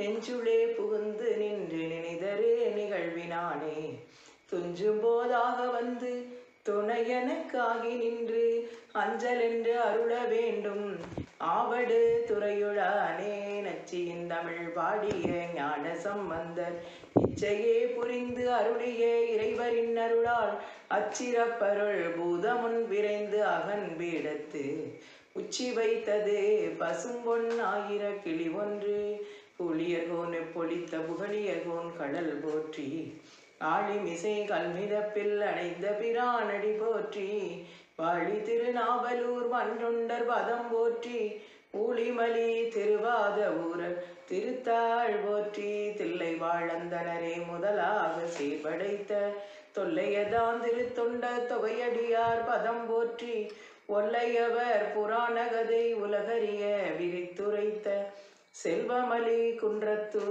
நெஞ்சுளே புகுந்து நின்று நினைதரே நிகழ்வினானே துஞ்சும் போதாக வந்து துணையனக்காகி நின்று அஞ்சல் என்று அருள வேண்டும் ஆவடு துறையுளானே நச்சியின் தமிழ் பாடிய ஞான சம்பந்தர் இச்சையே புரிந்து அருளிய இறைவரின் அருளால் அச்சிறப்பருள் பூதமுன் விரைந்து அகன் பீடத்து உச்சி வைத்தது பசும்பொன் ஆயிர கிளி ஒன்று புளியர்கோன் பொலித்த புகழியர்கோன் கடல் போற்றி ஆழிமிசை கல்மிதப்பில் அணைந்த பிரானடி போற்றி வாழி திருநாவலூர் மன்றொண்டர் பதம் போற்றி ஊழிமலி திருவாத ஊரர் திருத்தாள் போற்றி தில்லை வாழந்தனரே முதலாக சீர்படைத்த தொல்லையதான் திருத்தொண்ட தொகையடியார் பதம் போற்றி ஒல்லையவர் புராண கதை உலகறிய விரித்துரைத்த செல்வமலி குன்றத்து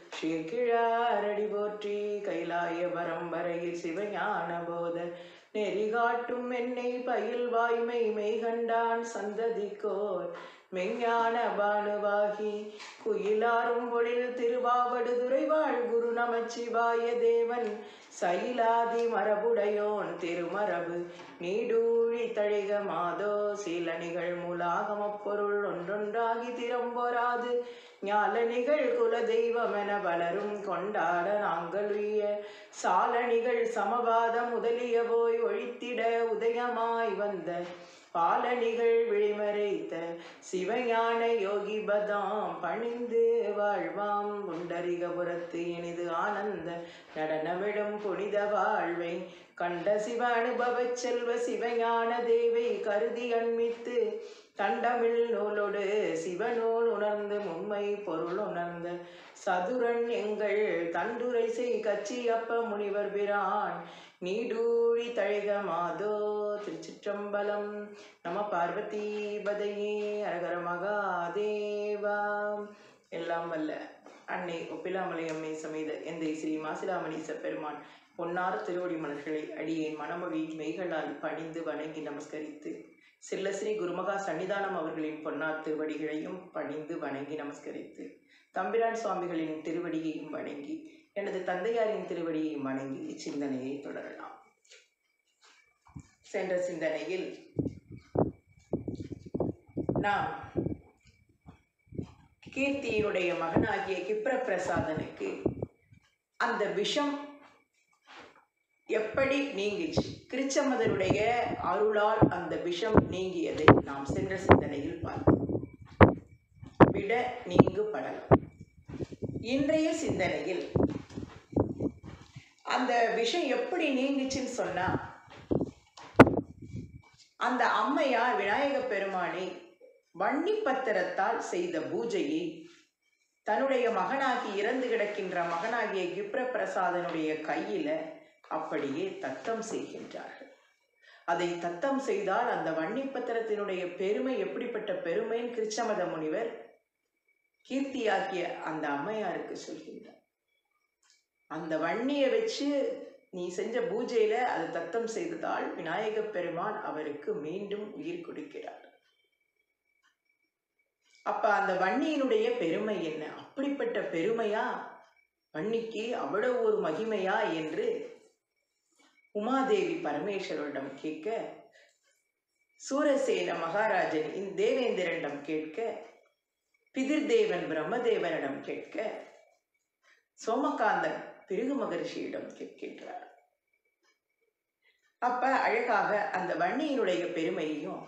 ஸ்ரீகிழாரடி போற்றி கைலாய பரம்பரையில் சிவஞான போத நெறி காட்டும் என்னை பயில் வாய்மை மெய்கண்டான் சந்ததிக்கோர் மெஞ்ஞான பானுவாகி குயிலாரும் பொழில் திருவாவடுதுறை வாழ் குரு நமச்சிவாய தேவன் சயிலாதி மரபுடையோன் திருமரபு நீடூழி தழிக மாதோ சீலணிகள் மூலாகமப் பொருள் ஒன்றொன்றாகி திறம்பொராது ஞாலணிகள் குல தெய்வமென பலரும் கொண்டாட நாங்கள் உய்ய சாலணிகள் சமவாத முதலிய போய் ஒழித்திட உதயமாய் வந்த பாலணிகள் விழிமறைத்த சிவஞான யோகி பதாம் பணிந்து வாழ்வாம் புண்டரிகபுரத்து இனிது ஆனந்த நடனமிடும் புனித வாழ்வை கண்ட சிவ அனுபவச் செல்வ சிவஞான தேவை கருதி அண்மித்து தண்டமிழ் நூலோடு சிவநூல் உணர்ந்து மும்மை பொருள் உணர்ந்த சதுரன் எங்கள் தண்டுரை செய் கச்சியப்ப முனிவர் பிரான் நீடூழி தழிக மாதோ திருச்சிற்றம்பலம் நம பார்வதி பதையே அரகர மகாதேவா எல்லாம் வல்ல அன்னை ஒப்பிலாமலை அம்மை சமேத எந்தை ஸ்ரீ மாசிலாமணீச பெருமான் பொன்னார் திருவடி மலர்களை அடியேன் மனமொழி மெய்களால் பணிந்து வணங்கி நமஸ்கரித்து சில்லஸ்ரீ குருமகா சன்னிதானம் அவர்களின் பொன்னார் திருவடிகளையும் பணிந்து வணங்கி நமஸ்கரித்து தம்பிரான் சுவாமிகளின் திருவடியையும் வணங்கி எனது தந்தையாரின் திருவடியையும் வணங்கி இச்சிந்தனையை தொடரலாம் சென்ற சிந்தனையில் நாம் கீர்த்தியினுடைய மகனாகிய கிப்ர பிரசாதனுக்கு அந்த விஷம் எப்படி நீங்கிச்சு கிருச்சமதருடைய அருளால் அந்த விஷம் நீங்கியதை நாம் சென்ற சிந்தனையில் பார்த்தோம் விட நீங்கு படலம் இன்றைய சிந்தனையில் அந்த விஷம் எப்படி நீங்குச்சுன்னு சொன்னா அந்த அம்மையார் விநாயக பெருமானை வன்னி பத்திரத்தால் செய்த பூஜையை தன்னுடைய மகனாகி இறந்து கிடக்கின்ற மகனாகிய கிப்ர பிரசாதனுடைய கையில அப்படியே தத்தம் செய்கின்றார்கள் அதை தத்தம் செய்தால் அந்த வன்னிப்பத்திரத்தினுடைய பெருமை எப்படிப்பட்ட பெருமைன்னு கிருச்சமத முனிவர் கீர்த்தியாக்கிய அந்த அம்மையாருக்கு சொல்கின்றார் அந்த வன்னியை வச்சு நீ செஞ்ச பூஜையில அது தத்தம் செய்ததால் விநாயக பெருமான் அவருக்கு மீண்டும் உயிர் கொடுக்கிறார் அப்ப அந்த வன்னியினுடைய பெருமை என்ன அப்படிப்பட்ட பெருமையா வன்னிக்கு அவ்வளவு ஒரு மகிமையா என்று உமாதேவி பரமேஸ்வரரிடம் கேட்க சூரசேன மகாராஜன் இந்த தேவேந்திரனிடம் கேட்க பிதிர்தேவன் பிரம்மதேவனிடம் கேட்க சோமகாந்தன் பிருகு மகர்ஷியிடம் கேட்கின்றார் அப்ப அழகாக அந்த வன்னியினுடைய பெருமையையும்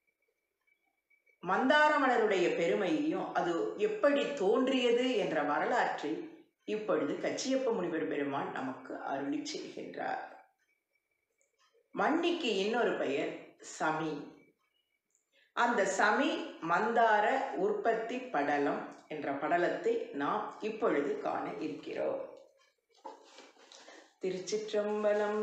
மந்தாரமலருடைய பெருமையையும் அது எப்படி தோன்றியது என்ற வரலாற்றை இப்பொழுது கச்சியப்ப முனிவர் பெருமான் நமக்கு அருளி செய்கின்றார் வன்னிக்கு இன்னொரு பெயர் சமி அந்த சமி மந்தார உற்பத்தி படலம் என்ற படலத்தை நாம் இப்பொழுது காண இருக்கிறோம் திருச்சிற்றம்பலம்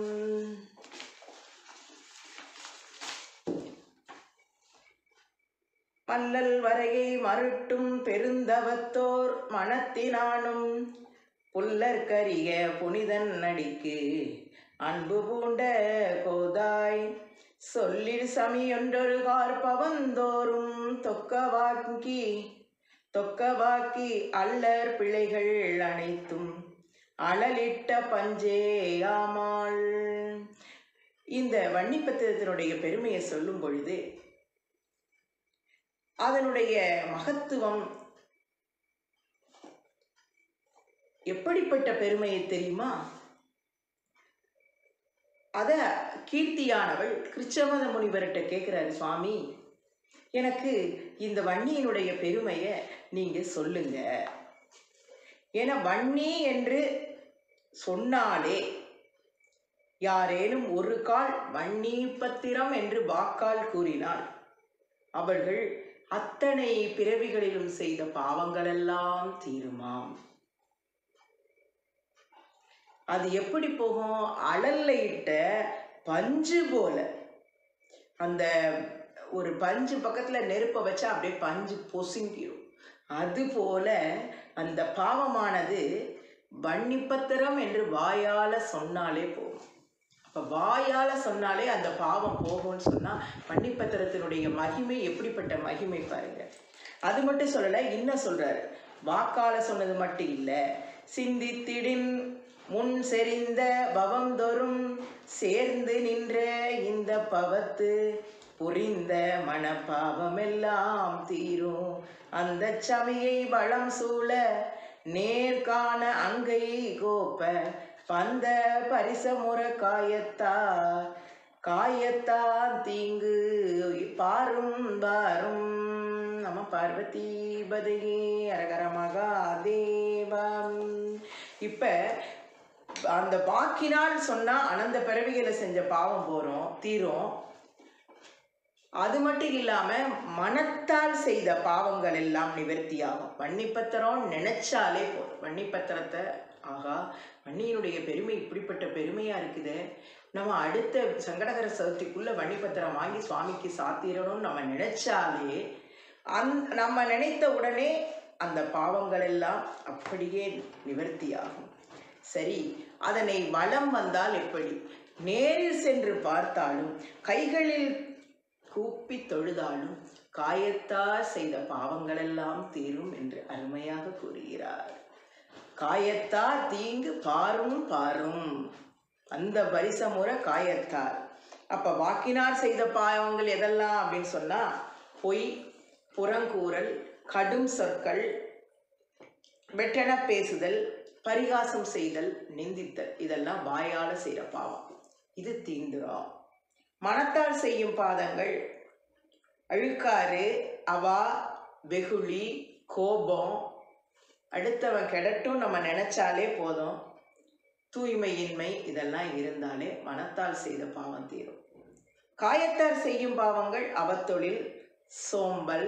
மல்லல் வரையை மருட்டும் பெருந்தவத்தோர் மனத்தினானும் புல்லற்கரிய புனிதன் நடிக்கு அன்பு பூண்ட கோதாய் சொல்லில் சமியொன்றொரு கார்பவந்தோறும் தொக்க வாங்கி தொக்கவாக்கி அல்லர் பிழைகள் அனைத்தும் அழலிட்ட பஞ்சேயாமாள் இந்த வன்னிப்பத்திரத்தினுடைய பெருமையை சொல்லும் பொழுது அதனுடைய மகத்துவம் எப்படிப்பட்ட பெருமையை தெரியுமா அத கீர்த்தியானவள் கிருச்சவத முனிவர்கிட்ட கேட்குறாரு சுவாமி எனக்கு இந்த வன்னியினுடைய பெருமையை நீங்க சொல்லுங்க ஏன்னா வன்னி என்று சொன்னாலே யாரேனும் ஒரு கால் வன்னி பத்திரம் என்று வாக்கால் கூறினார் அவர்கள் அத்தனை பிறவிகளிலும் செய்த பாவங்களெல்லாம் தீருமாம் அது எப்படி போகும் அழல்ல இட்ட பஞ்சு போல அந்த ஒரு பஞ்சு பக்கத்துல நெருப்பை வச்சா அப்படியே பஞ்சு பொசுங்கிடும் அது போல அந்த பாவமானது வன்னிப்பத்திரம் என்று வாயால சொன்னாலே போகும் அப்ப வாயால சொன்னாலே அந்த பாவம் போகும்னு சொன்னா வன்னிப்பத்திரத்தினுடைய மகிமை எப்படிப்பட்ட மகிமை பாருங்க அது மட்டும் சொல்லல இன்னும் சொல்றாரு வாக்கால சொன்னது மட்டும் இல்ல சிந்தித்திடின் முன் செறிந்த பவம் தோறும் சேர்ந்து நின்ற இந்த பவத்து புரிந்த மனப்பாவமெல்லாம் தீரும் அந்த சமையை வளம் சூழ நேர்காண அங்கை கோப்ப பந்த பரிசமுற காயத்தா காயத்தான் தீங்கு பாரும் பாரும் நம பார்வதி பதையே அரகர மகாதேவம் இப்ப அந்த வாக்கினால் சொன்னா அனந்த பிறவிகளை செஞ்ச பாவம் போறோம் தீரும் அது மட்டும் இல்லாம மனத்தால் செய்த பாவங்கள் எல்லாம் நிவர்த்தியாகும் வன்னிப்பத்திரம் நினைச்சாலே போதும் வன்னிப்பத்திரத்தை ஆகா வன்னியினுடைய பெருமை இப்படிப்பட்ட பெருமையா இருக்குது நம்ம அடுத்த சங்கடகர சதுர்த்திக்குள்ள வன்னிப்பத்திரம் வாங்கி சுவாமிக்கு சாத்திரணும்னு நம்ம நினைச்சாலே அந் நம்ம நினைத்த உடனே அந்த பாவங்கள் எல்லாம் அப்படியே நிவர்த்தியாகும் சரி அதனை வலம் வந்தால் எப்படி நேரில் சென்று பார்த்தாலும் கைகளில் கூப்பி தொழுதாலும் காயத்தால் செய்த பாவங்களெல்லாம் தீரும் என்று அருமையாக கூறுகிறார் காயத்தார் தீங்கு பாரும் பாரும் அந்த வரிசமுறை காயத்தார் அப்ப வாக்கினார் செய்த பாவங்கள் எதெல்லாம் அப்படின்னு சொன்னா பொய் புறங்கூறல் கடும் சொற்கள் வெட்டென பேசுதல் பரிகாசம் செய்தல் நிந்தித்தல் இதெல்லாம் வாயால செய்கிற பாவம் இது தீந்துரும் மனத்தால் செய்யும் பாதங்கள் அழுக்காறு அவா வெகுளி கோபம் அடுத்தவன் கெடட்டும் நம்ம நினைச்சாலே போதும் தூய்மையின்மை இதெல்லாம் இருந்தாலே மனத்தால் செய்த பாவம் தீரும் காயத்தார் செய்யும் பாவங்கள் அவத்தொழில் சோம்பல்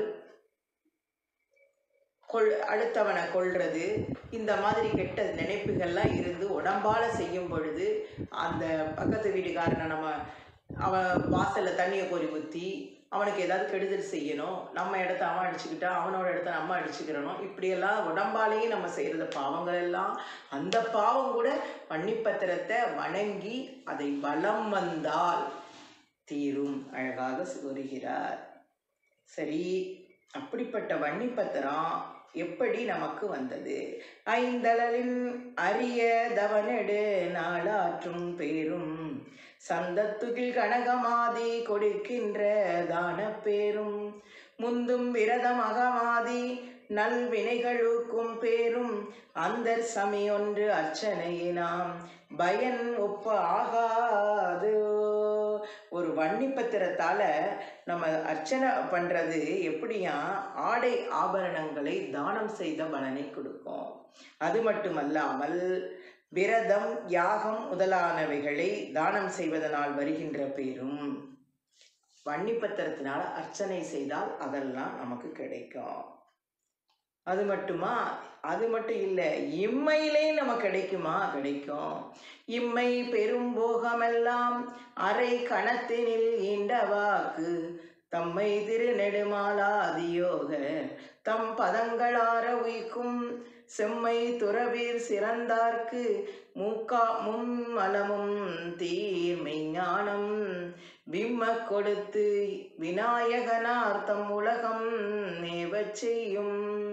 கொள் அடுத்தவனை கொல்றது இந்த மாதிரி கெட்ட நினைப்புகள்லாம் இருந்து உடம்பால செய்யும் பொழுது அந்த பக்கத்து வீட்டுக்காரனை நம்ம அவன் வாசல்ல தண்ணியை கோரி ஊற்றி அவனுக்கு ஏதாவது கெடுதல் செய்யணும் நம்ம இடத்த அவன் அடிச்சுக்கிட்டா அவனோட இடத்த நம்ம அடிச்சுக்கிறணும் இப்படியெல்லாம் உடம்பாலேயே நம்ம செய்யறது பாவங்கள் எல்லாம் அந்த பாவம் கூட வன்னிப்பத்திரத்தை வணங்கி அதை வலம் வந்தால் தீரும் அழகாக கூறுகிறார் சரி அப்படிப்பட்ட வன்னிப்பத்திரம் எப்படி நமக்கு வந்தது ஐந்தளலின் அரிய தவனெடு நாளாற்றும் பேரும் சந்தத்துகில் கனகமாதி கொடுக்கின்ற தான பேரும் முந்தும் விரதம் அகமாதி நல்வினைகளுக்கும் பேரும் அந்தர் சமயொன்று அர்ச்சனையினாம் பயன் ஒப்ப ஆகாது ஒரு வன்னிப்பத்திரத்தால நம்ம அர்ச்சனை பண்றது எப்படியா ஆடை ஆபரணங்களை தானம் செய்த பலனை கொடுக்கும் அது மட்டுமல்லாமல் விரதம் யாகம் முதலானவைகளை தானம் செய்வதனால் வருகின்ற பேரும் வன்னிப்பத்திரத்தினால அர்ச்சனை செய்தால் அதெல்லாம் நமக்கு கிடைக்கும் அது மட்டுமா அது மட்டும் இல்லை இம்மையிலே நமக்கு கிடைக்குமா கிடைக்கும் இம்மை பெரும் போகமெல்லாம் அரை கணத்தினில் ஈண்ட வாக்கு தம்மை திருநெடுமாலாதியோக தம் பதங்களார உய்க்கும் செம்மை துறவீர் சிறந்தார்க்கு மூக்கா மும்மலமும் தீர்மை ஞானம் விம்ம கொடுத்து விநாயகனார் தம் உலகம் மேவச் செய்யும்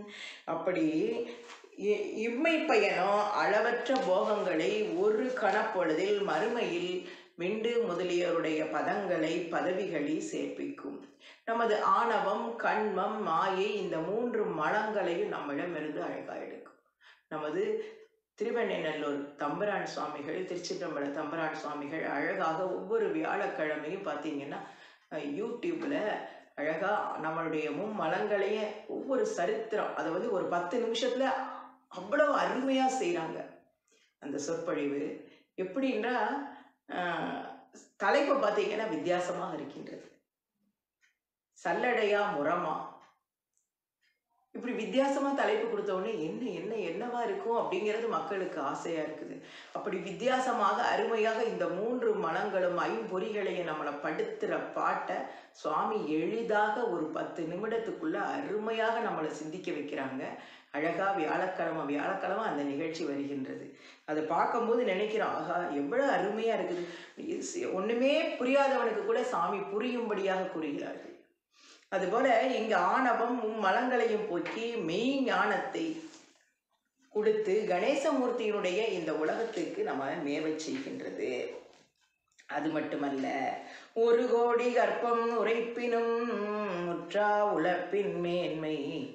அப்படி இ- இம்மை பயனோ அளவற்ற போகங்களை ஒரு கணப்பொழுதில் மறுமையில் விண்டு முதலியோருடைய பதங்களை பதவிகளை சேர்ப்பிக்கும் நமது ஆணவம் கண்மம் மாயை இந்த மூன்று மலங்களையும் நம்மிடமிருந்து அழகா எடுக்கும் நமது திருவெண்ணநல்லூர் தம்பரான் சுவாமிகள் திருச்சிற்றம்பல தம்பரான் சுவாமிகள் அழகாக ஒவ்வொரு வியாழக்கிழமையும் பார்த்தீங்கன்னா அஹ், யூடியூப்ல அழகா நம்மளுடைய மும்மலங்களையே ஒவ்வொரு சரித்திரம் அதை வந்து ஒரு பத்து நிமிஷத்துல அவ்வளவு அருமையா செய்றாங்க அந்த சொற்பொழிவு எப்படின்னா ஆஹ், தலைப்பு பார்த்தீங்கன்னா வித்தியாசமாக இருக்கின்றது சல்லடையா முரமா இப்படி வித்தியாசமா தலைப்பு கொடுத்த உடனே என்ன என்ன என்னவா இருக்கும் அப்படிங்கிறது மக்களுக்கு ஆசையா இருக்குது அப்படி வித்தியாசமாக அருமையாக இந்த மூன்று மனங்களும் ஐம்பொறிகளையும் நம்மளை படுத்துற பாட்டை சுவாமி எளிதாக ஒரு பத்து நிமிடத்துக்குள்ள அருமையாக நம்மளை சிந்திக்க வைக்கிறாங்க அழகா வியாழக்கிழமை வியாழக்கிழமை அந்த நிகழ்ச்சி வருகின்றது அதை பார்க்கும்போது நினைக்கிறோம் ஆகா எவ்வளவு அருமையா இருக்குது இது சி- ஒண்ணுமே புரியாதவனுக்கு கூட சாமி புரியும்படியாக கூறுகிறார்கள் அதுபோல இங்கு ஆணவம் மும்மலங்களையும் போக்கி மெய் ஞானத்தை கொடுத்து கணேசமூர்த்தியினுடைய இந்த உலகத்துக்கு நம்ம மேவச் செய்கின்றது அது மட்டுமல்ல ஒரு கோடி கற்பம் உரைப்பினும் முற்றா உழப்பின் மேன்மை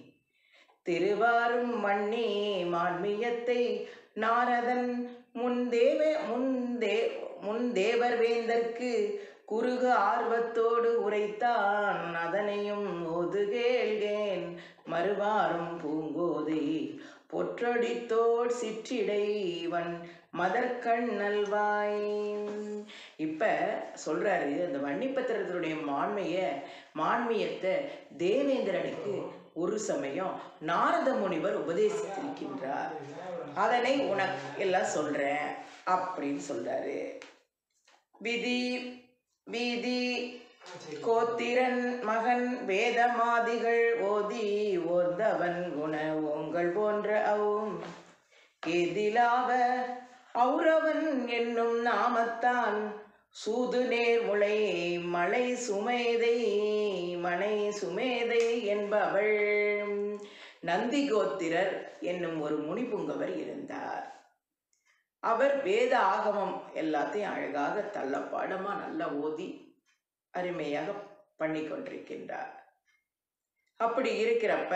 திருவாரும் மண்ணி மான்மியத்தை நாரதன் முன்தேவ முன்தே முன்தேவர் வேந்தற்கு குறுகு ஆர்வத்தோடு உரைத்தான் அதனையும் ஒதுகேள்கேன் மறுவாரும் பூங்கோதை பொற்றொடித்தோர் சிற்றிடைவன் மதற்கண் நல்வாய் இப்ப சொல்றாரு அந்த வன்னிப்பத்திரத்தினுடைய மாண்மைய மான்மியத்தை தேவேந்திரனுக்கு ஒரு சமயம் நாரத முனிவர் உபதேசித்திருக்கின்றார் அதனை உனக்கு எல்லாம் சொல்றேன் அப்படின்னு சொல்றாரு விதி வீதி கோத்திரன் மகன் வேதமாதிகள் ஓதி ஓர்ந்தவன் குண ஓங்கள் போன்ற அவும் எதிலாவ ஔரவன் என்னும் நாமத்தான் சூது நேர்முளை மலை சுமேதை மனை சுமேதை என்பவள் நந்தி கோத்திரர் என்னும் ஒரு முனிபுங்கவர் இருந்தார் அவர் வேத ஆகமம் எல்லாத்தையும் அழகாக தள்ளப்பாடமா நல்லா ஓதி அருமையாக பண்ணி கொண்டிருக்கின்றார் அப்படி இருக்கிறப்ப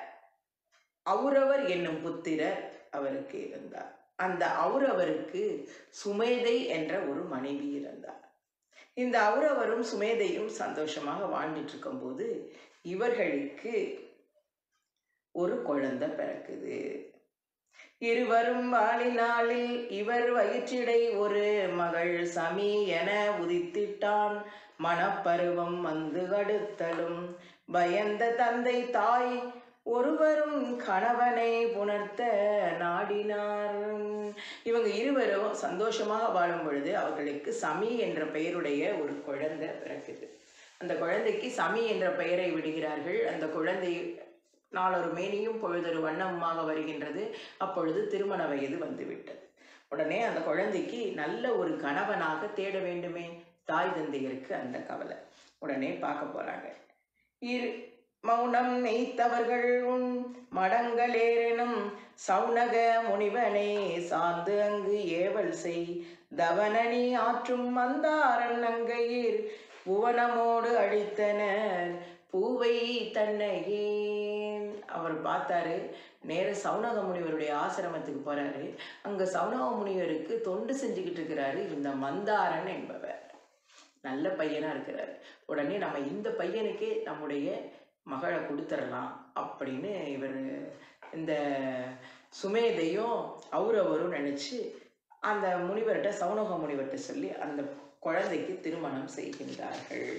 ஔரவர் என்னும் புத்திரர் அவருக்கு இருந்தார் அந்த ஔரவருக்கு சுமேதை என்ற ஒரு மனைவி இருந்தார் இந்த ஔரவரும் சுமேதையும் சந்தோஷமாக வாழ்ந்துட்டு இருக்கும்போது இவர்களுக்கு ஒரு குழந்தை பிறக்குது இருவரும் வாழினாளில் இவர் வயிற்றிடை ஒரு மகள் சமி என உதித்திட்டான் மனப்பருவம் வந்து அடுத்தலும் பயந்த தந்தை தாய் ஒருவரும் கணவனை புணர்த்த நாடினார் இவங்க இருவரும் சந்தோஷமாக வாழும் பொழுது அவர்களுக்கு சமி என்ற பெயருடைய ஒரு குழந்தை பிறக்குது அந்த குழந்தைக்கு சமி என்ற பெயரை விடுகிறார்கள் அந்த குழந்தை நாளொரு மேனியும் பொழுதொரு வண்ணமாக வருகின்றது அப்பொழுது திருமண வயது வந்துவிட்டது உடனே அந்த குழந்தைக்கு நல்ல ஒரு கணவனாக தேட வேண்டுமே தாய் தந்தையருக்கு அந்த கவலை உடனே பார்க்க போறாங்க இரு மௌனம் நெய்த்தவர்கள் உன் மடங்களேரெனும் சௌனக முனிவனை சார்ந்து அங்கு ஏவல் செய் தவனனி ஆற்றும் மந்தாரன் அங்கையீர் புவனமோடு அழித்தனர் பூவை தன்னையே அவர் பார்த்தாரு நேர சௌனக முனிவருடைய ஆசிரமத்துக்கு போறாரு அங்க சௌனக முனிவருக்கு தொண்டு செஞ்சுக்கிட்டு இருக்கிறாரு இந்த மந்தாரன் என்பவர் நல்ல பையனா இருக்கிறாரு உடனே நம்ம இந்த பையனுக்கே நம்முடைய மகளை கொடுத்துடலாம் அப்படின்னு இவர் இந்த சுமேதையும் ஔரவரும் நினைச்சு அந்த முனிவர்கிட்ட சௌனக முனிவர்கிட்ட சொல்லி அந்த குழந்தைக்கு திருமணம் செய்கின்றார்கள்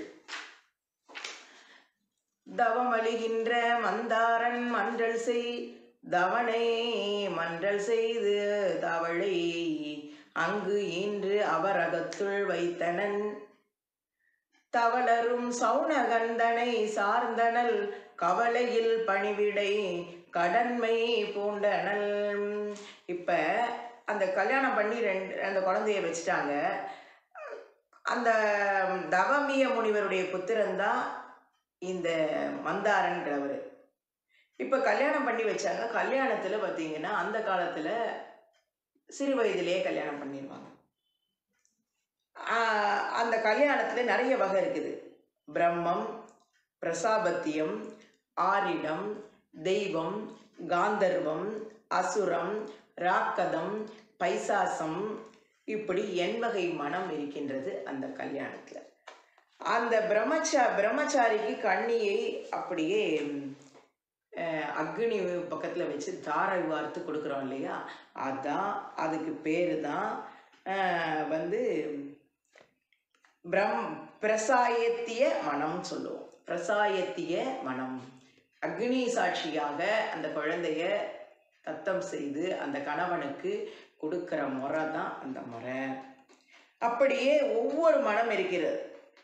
தவமளிகின்ற மந்தாரன் மன்றல் செய் தவனை மன்றல் செய்து தவளை அங்கு ஈன்று அவர் அகத்துள் வைத்தனன் தவளரும் சௌனகந்தனை சார்ந்தனல் கவலையில் பணிவிடை கடன்மை பூண்டனல் இப்ப அந்த கல்யாணம் பண்ணி ரெண்டு அந்த குழந்தைய வச்சுட்டாங்க அந்த தவமிய முனிவருடைய புத்திரன் தான் இந்த மந்தாரன்றவர் இப்போ கல்யாணம் பண்ணி வச்சாங்க கல்யாணத்தில் பார்த்தீங்கன்னா அந்த காலத்தில் சிறு வயதிலேயே கல்யாணம் பண்ணிடுவாங்க ஆஹ் அந்த கல்யாணத்தில் நிறைய வகை இருக்குது பிரம்மம் பிரசாபத்தியம் ஆரிடம் தெய்வம் காந்தர்வம் அசுரம் ராக்கதம் பைசாசம் இப்படி எண்வகை மனம் இருக்கின்றது அந்த கல்யாணத்தில் அந்த பிரம்மச்சா பிரம்மச்சாரிக்கு கண்ணியை அப்படியே அஹ், அக்னி பக்கத்தில் வச்சு தாரை வார்த்து கொடுக்குறோம் இல்லையா அதான் அதுக்கு பேர் தான் அஹ், வந்து பிரம் பிரசாயத்திய மனம் சொல்லுவோம் பிரசாயத்திய மனம் அக்னி சாட்சியாக அந்த குழந்தைய தத்தம் செய்து அந்த கணவனுக்கு கொடுக்கிற முறை தான் அந்த முறை அப்படியே ஒவ்வொரு மனம் இருக்கிறது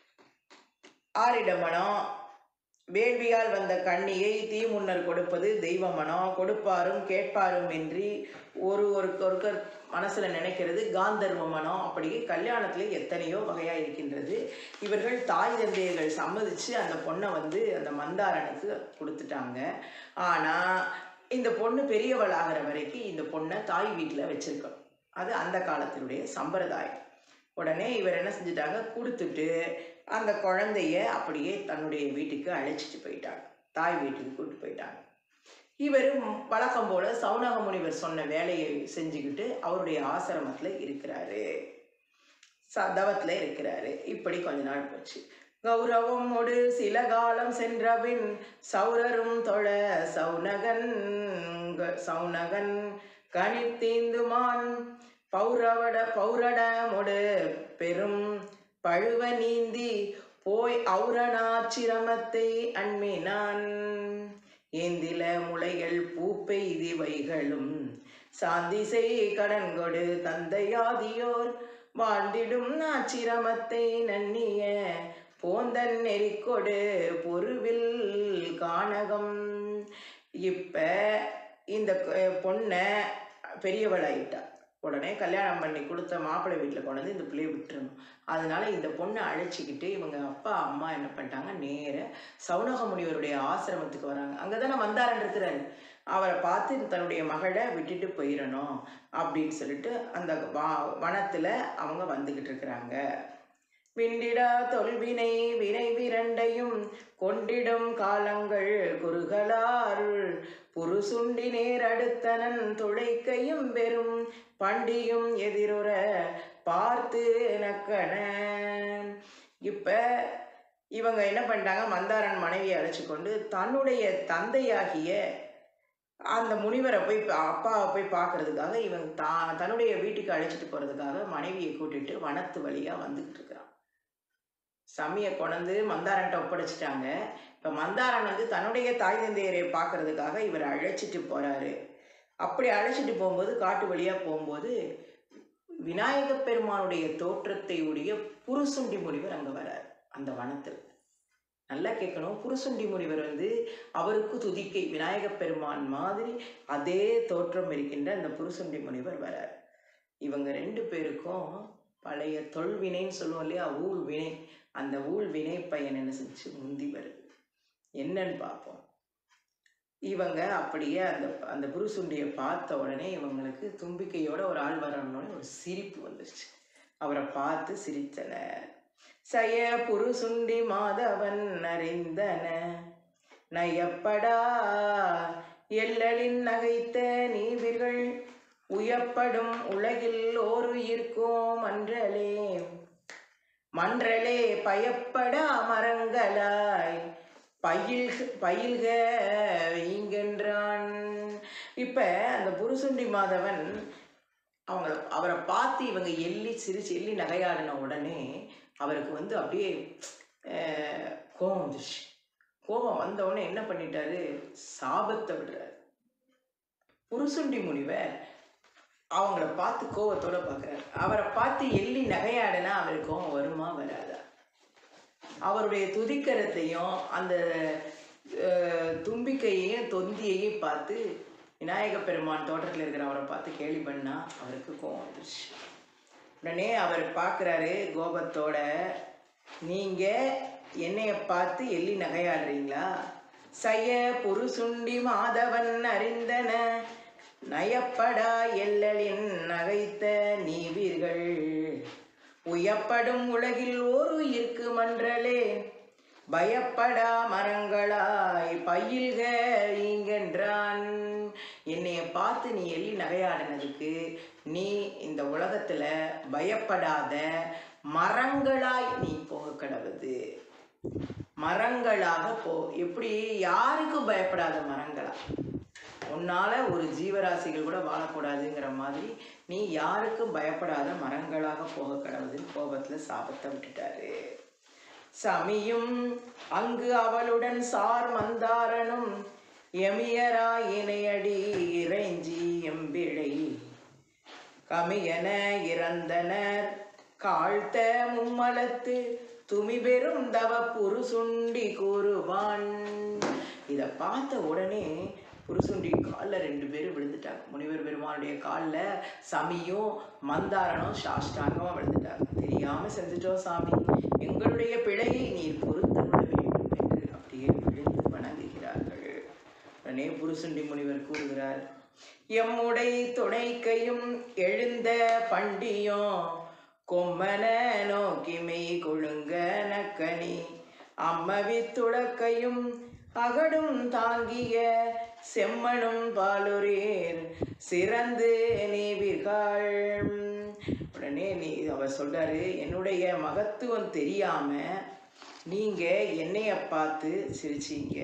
ஆரிட மனம் வேள்வியால் வந்த கண்ணியை தீ முன்னர் கொடுப்பது தெய்வ மனம் கொடுப்பாரும் கேட்பாரும் இன்றி ஒரு ஒரு ஒருத்தர் மனசுல நினைக்கிறது காந்தர்வ மனம் அப்படி கல்யாணத்துல எத்தனையோ வகையா இருக்கின்றது இவர்கள் தாய் தந்தையர்கள் சம்மதிச்சு அந்த பொண்ணை வந்து அந்த மந்தாரனுக்கு கொடுத்துட்டாங்க ஆனா இந்த பொண்ணு பெரியவள் ஆகிற வரைக்கும் இந்த பொண்ணை தாய் வீட்டில் வச்சிருக்கணும் அது அந்த காலத்தினுடைய சம்பிரதாயம் உடனே இவர் என்ன செஞ்சிட்டாங்க கொடுத்துட்டு அந்த குழந்தைய அப்படியே தன்னுடைய வீட்டுக்கு அழைச்சிட்டு போயிட்டாங்க தாய் வீட்டுக்கு கூட்டிட்டு போயிட்டாங்க இவரும் வழக்கம் போல சௌனக முனிவர் சொன்ன வேலையை செஞ்சுக்கிட்டு அவருடைய ஆசிரமத்துல இருக்கிறாரு ச- தவத்துல இருக்கிறாரு இப்படி கொஞ்ச நாள் போச்சு கௌரவமோடு சில காலம் சென்றபின் சௌரரும் தொழ சௌனகன் க- சௌனகன் கணித்தீந்துமான் பௌரவட பௌரடமொடு பெரும் பழுவ நீந்தி போய் ஔரணாச்சிரமத்தை அண்மினான் ஏந்தில முளைகள் பூப்பெய்தி வைகளும் சாந்தி செய் கடன் கொடு தந்தையாதியோர் வாழ்ந்திடும் ஆச்சிரமத்தை நன்னிய போந்தன் நெறிக்கொடு பொருவில் கானகம் இப்ப இந்த கொ- பொண்ணை பெரியவளாயிட்டா உடனே கல்யாணம் பண்ணி கொடுத்த மாப்பிள்ளை வீட்டில் கொண்டு வந்து இந்த பிள்ளையை விட்டுறணும் அதனால இந்த பொண்ணை அழைச்சிக்கிட்டு இவங்க அப்பா அம்மா என்ன பண்ணிட்டாங்க நேர சௌனக முனிவருடைய ஆசிரமத்துக்கு வராங்க அங்கே தானே வந்தாரன் இருக்கிறாரு அவரை பார்த்து தன்னுடைய மகளை விட்டுட்டு போயிடணும் அப்படின்னு சொல்லிட்டு அந்த வா- வனத்துல அவங்க வந்துகிட்டு இருக்கிறாங்க விண்டிடா தொல்வினை வினை விரண்டையும் கொண்டிடும் காலங்கள் குறுகளார் புருசுண்டி நேர் அடுத்தனன் துளைக்கையும் பெரும் பண்டியும் எதிருற பார்த்து நக்கன இப்ப இவங்க என்ன பண்ணிட்டாங்க மந்தாரன் மனைவியை அழைச்சு கொண்டு தன்னுடைய தந்தையாகிய அந்த முனிவரை போய் பா- அப்பாவை போய் பார்க்கறதுக்காக இவன் தா தன்னுடைய வீட்டுக்கு அழைச்சிட்டு போறதுக்காக மனைவியை கூட்டிட்டு வனத்து வழியா வந்துகிட்டு இருக்கிறான் சமியை கொண்டு மந்தாரன்ட்ட ஒப்படைச்சிட்டாங்க இப்ப மந்தாரன் வந்து தன்னுடைய தாய் தந்தையரை பார்க்கறதுக்காக இவர் அழைச்சிட்டு போறாரு அப்படி அழைச்சிட்டு போகும்போது காட்டு வழியா போகும்போது விநாயக பெருமானுடைய தோற்றத்தை உடைய புருசுண்டி முனிவர் அங்க வரார் அந்த வனத்தில் நல்லா கேட்கணும் புருசுண்டி முனிவர் வந்து அவருக்கு துதிக்கை விநாயகப் பெருமான் மாதிரி அதே தோற்றம் இருக்கின்ற அந்த புருசுண்டி முனிவர் வரார் இவங்க ரெண்டு பேருக்கும் பழைய தொல்வினைன்னு சொல்லுவோம் இல்லையா ஊழ் வினை அந்த ஊழ் வினை பையன் என்ன செஞ்சு முந்தி வருது என்னன்னு பார்ப்போம் இவங்க அப்படியே அந்த அந்த புருசுண்டியை பார்த்த உடனே இவங்களுக்கு தும்பிக்கையோட ஒரு ஆள் வரணும்னு ஒரு சிரிப்பு வந்துருச்சு அவரை பார்த்து சிரித்தனர் சய புருசுண்டி மாதவன் அறிந்தன நயப்படா எல்லலின் நகைத்த நீவிர்கள் உயப்படும் உலகில் ஓர் உயிர்க்கும் மன்றலே மன்றலே பயப்படா மரங்களாய் பயில் பயில்க வைங்கென்றான் இப்ப அந்த புருசுண்டி மாதவன் அவங்க அவரை பார்த்து இவங்க எள்ளி சிரிச்சு எள்ளி நகையாடின உடனே அவருக்கு வந்து அப்படியே அஹ், கோபம் வந்துருச்சு கோபம் வந்த உடனே என்ன பண்ணிட்டாரு சாபத்தை விடுறாரு புருசுண்டி முனிவர் அவங்கள பார்த்து கோபத்தோட பார்க்குறாரு அவரை பார்த்து எள்ளி நகையாடினா அவருக்கு கோபம் வருமா வராதா அவருடைய துதிக்கரத்தையும் அந்த அஹ், தும்பிக்கையையும் தொந்தியையும் பார்த்து விநாயக பெருமான் தோட்டத்தில் இருக்கிற அவரை பார்த்து கேலி பண்ணா அவருக்கு கோவம் வந்துருச்சு உடனே அவர் பார்க்குறாரு கோபத்தோட நீங்க என்னைய பார்த்து எள்ளி நகையாடுறீங்களா சய புருசுண்டி மாதவன் அறிந்தன நயப்படா எல்லலின் நகைத்த நீவீர்கள் உயப்படும் உலகில் ஓர் உயிர்க்கு மன்றலே பயப்படா மரங்களாய் பயில்க ஈங்கென்றான் என்னைய பார்த்து நீ எள்ளி நகையாடினதுக்கு நீ இந்த உலகத்துல பயப்படாத மரங்களாய் நீ போக கடவுது மரங்களாக போ எப்படி யாருக்கும் பயப்படாத மரங்களா உன்னால ஒரு ஜீவராசிகள் கூட வாழக்கூடாதுங்கிற மாதிரி நீ யாருக்கும் பயப்படாத மரங்களாக போக கடவுதுன்னு கோபத்துல சாபத்தை விட்டுட்டாரு சமியும் அங்கு அவளுடன் சார் மந்தாரனும் எமியராயினையடி இறைஞ்சி எம்பிழை கமியன இறந்தனர் காழ்த்த மும்மலத்து துமி பெரும் தவ புருசுண்டி கூறுவான் இத பார்த்த உடனே புருசுண்டி காலில் ரெண்டு பேரும் விழுந்துட்டாங்க முனிவர் பெருமானுடைய காலில் சமியும் மந்தாரனும் சாஷ்டாங்கமாக விழுந்துட்டாங்க தெரியாம செஞ்சுட்டோம் சாமி எங்களுடைய பிழையை நீர் பொறுத்தருள வேண்டும் என்று அப்படியே விழுந்து வணங்குகிறார்கள் உடனே புருசுண்டி முனிவர் கூறுகிறார் எம்முடை துணைக்கையும் எழுந்த பண்டியும் கொம்மன நோக்கி மெய் கொழுங்க நக்கனி அம்மவி துளக்கையும் அகடும் தாங்கிய செம்மனும் பாலுரீர் சிறந்து நீவிர்கள் உடனே நீ அவர் சொல்றாரு என்னுடைய மகத்துவம் தெரியாம நீங்க என்னைய பார்த்து சிரிச்சீங்க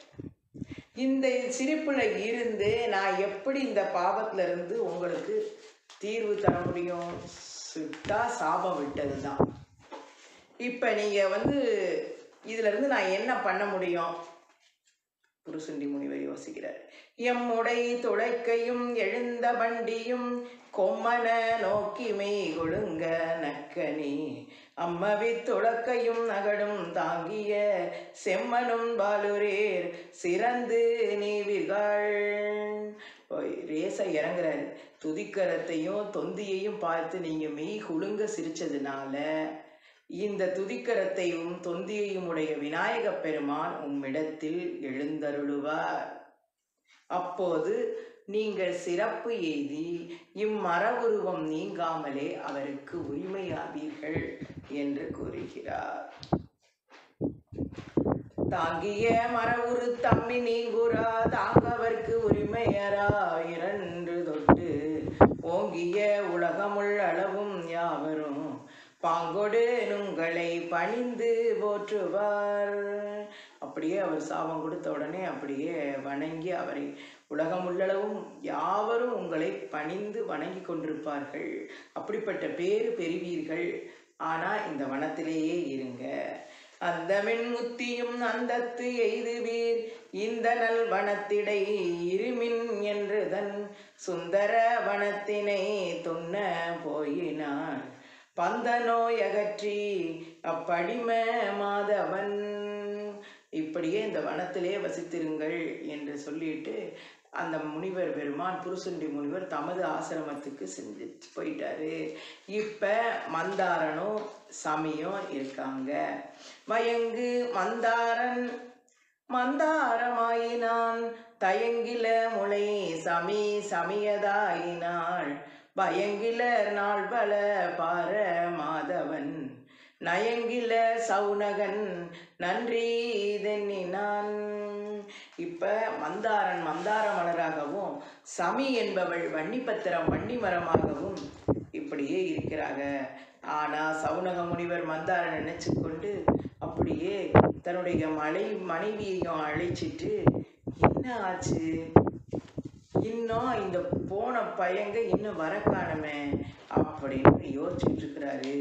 இந்த சிரிப்புல இருந்து நான் எப்படி இந்த பாவத்துல இருந்து உங்களுக்கு தீர்வு தர முடியும் சுட்டா சாபம் விட்டதுதான் இப்ப நீங்க வந்து இதுல இருந்து நான் என்ன பண்ண முடியும் புருசுண்டி முனிவர் யோசிக்கிறார் எம்முடை துளைக்கையும் எழுந்த வண்டியும் கொம்மன நோக்கி மெய் கொழுங்க நக்கனி அம்மவி துளக்கையும் நகடும் தாங்கிய செம்மனும் பாலுரேர் சிறந்து நீவிர்கள் போய் ரேச இறங்குறாரு துதிக்கரத்தையும் தொந்தியையும் பார்த்து நீங்க மெய் குலுங்க சிரிச்சதுனால இந்த துதிக்கரத்தையும் தொந்தியையும் உடைய விநாயகப் பெருமான் உம்மிடத்தில் எழுந்தருளுவார் அப்போது நீங்கள் சிறப்பு எய்தி இம்மரவுருவம் நீங்காமலே அவருக்கு உரிமையாவீர்கள் என்று கூறுகிறார் தாங்கிய மரவுரு தம்மி நீங்குரா தாங்கவர்க்கு உரிமையரா இரண்டு தொட்டு ஓங்கிய உலகமுள் அளவும் யாவரும் பாங்கொடு நுங்களை பணிந்து போற்றுவார் அப்படியே அவர் சாபம் கொடுத்த உடனே அப்படியே வணங்கி அவரை உலகமுள்ளளவும் யாவரும் உங்களை பணிந்து வணங்கி கொண்டிருப்பார்கள் அப்படிப்பட்ட பேறு பெறுவீர்கள் ஆனா இந்த வனத்திலேயே இருங்க அந்த முத்தியும் அந்தத்து எய்துவீர் இந்த நல் வனத்திடை இருமின் என்று தன் சுந்தர வனத்தினை துண்ண போயினான் பந்த நோய் அகற்றி அப்படிம மாதவன் இப்படியே இந்த வனத்திலே வசித்திருங்கள் என்று சொல்லிட்டு அந்த முனிவர் பெருமான் புருசுண்டி முனிவர் தமது ஆசிரமத்துக்கு செஞ்சு போயிட்டாரு இப்ப மந்தாரனும் சமியும் இருக்காங்க மயங்கு மந்தாரன் மந்தாரமாயினான் தயங்கில முளை சமி சமியதாயினாள் பயங்கிலர் நாள் பல பார மாதவன் நயங்கில சவுனகன் நன்றி தென்னினான் இப்ப மந்தாரன் மந்தார மலராகவும் சமி என்பவள் வன்னிப்பத்திரம் வன்னி மரமாகவும் இப்படியே இருக்கிறாங்க ஆனா சவுனக முனிவர் மந்தாரன் நினைச்சு கொண்டு அப்படியே தன்னுடைய மலை மனைவியையும் அழைச்சிட்டு என்ன ஆச்சு இன்னும் இந்த போன பையங்க இன்னும் வர காணுமே அப்படின்னு யோசிச்சுட்டு இருக்கிறாரு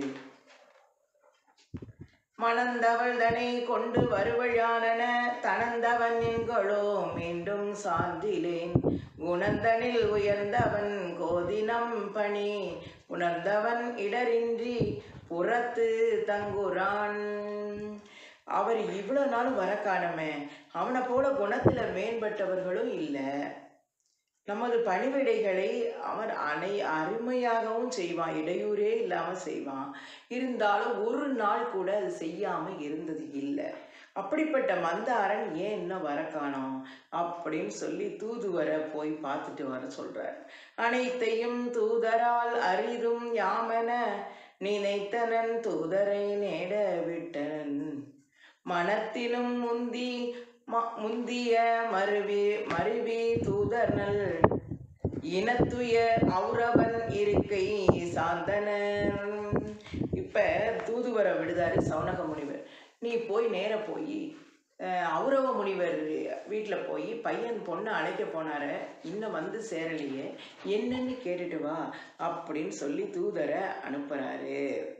மணந்தவள் தனை கொண்டு வருவழானன தனந்தவன் என்களோ மீண்டும் சார்ந்திலேன் குணந்தனில் உயர்ந்தவன் கோதினம் பணி உணர்ந்தவன் இடரின்றி புறத்து தங்குறான் அவர் இவ்வளவு நாள் வர காணுமே அவனை போல குணத்துல மேம்பட்டவர்களும் இல்லை நமது பணிவிடைகளை அவன் அனை அருமையாகவும் செய்வான் இடையூறே இல்லாம செய்வான் இருந்தாலும் ஒரு நாள் கூட அது செய்யாம இருந்தது இல்லை அப்படிப்பட்ட மந்தாரன் ஏன் இன்னும் வர காணோம் அப்படின்னு சொல்லி தூதுவரை போய் பார்த்துட்டு வர சொல்றார் அனைத்தையும் தூதரால் அரிதும் யாமென நினைத்தனன் தூதரை நேட விட்டனன் மனத்திலும் முந்தி ம- முந்திய மருவி மருவி தூதர்னல் இனத்துயர் அவுரவன் இருக்கை சாந்தனன் இப்ப தூதுவரை விடுதாரு சௌனக முனிவர் நீ போய் நேர போய் அவுரவ முனிவர் வீட்டில் போய் பையன் பொண்ணை அழைக்க போனார இன்னும் வந்து சேரலையே என்னன்னு கேட்டுட்டு வா அப்படின்னு சொல்லி தூதரை அனுப்புறாரு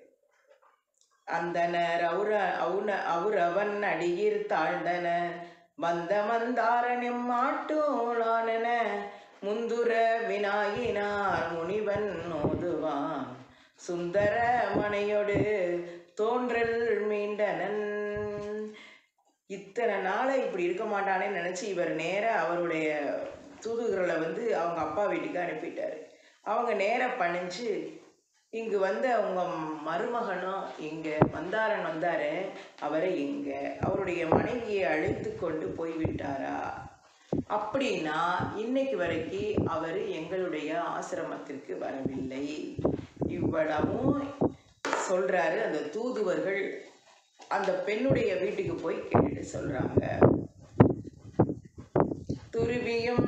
அந்தனர் அவுர அவுன அவுரவன் அடியிர் தாழ்ந்தன வந்த மந்தாரனும் மாட்டோளானன முந்துர வினாயினார் முனிவன் நோதுவான் சுந்தர மனையோடு தோன்றல் மீண்டனன் இத்தனை நாளை இப்படி இருக்க மாட்டானேன்னு நினச்சி இவர் நேரா அவருடைய தூதுகுரலை வந்து அவங்க அப்பா வீட்டுக்கு அனுப்பிட்டாரு அவங்க நேரா பணிஞ்சு இங்கு வந்த அவங்க மருமகனும் இங்க மந்தாரன் வந்தாரு அவரை இங்க அவருடைய மனைவியை அழைத்து கொண்டு போய்விட்டாரா அப்படின்னா இன்னைக்கு வரைக்கும் அவர் எங்களுடைய ஆசிரமத்திற்கு வரவில்லை இவ்வளவும் சொல்றாரு அந்த தூதுவர்கள் அந்த பெண்ணுடைய வீட்டுக்கு போய் கேட்டுட்டு சொல்றாங்க துருவியும்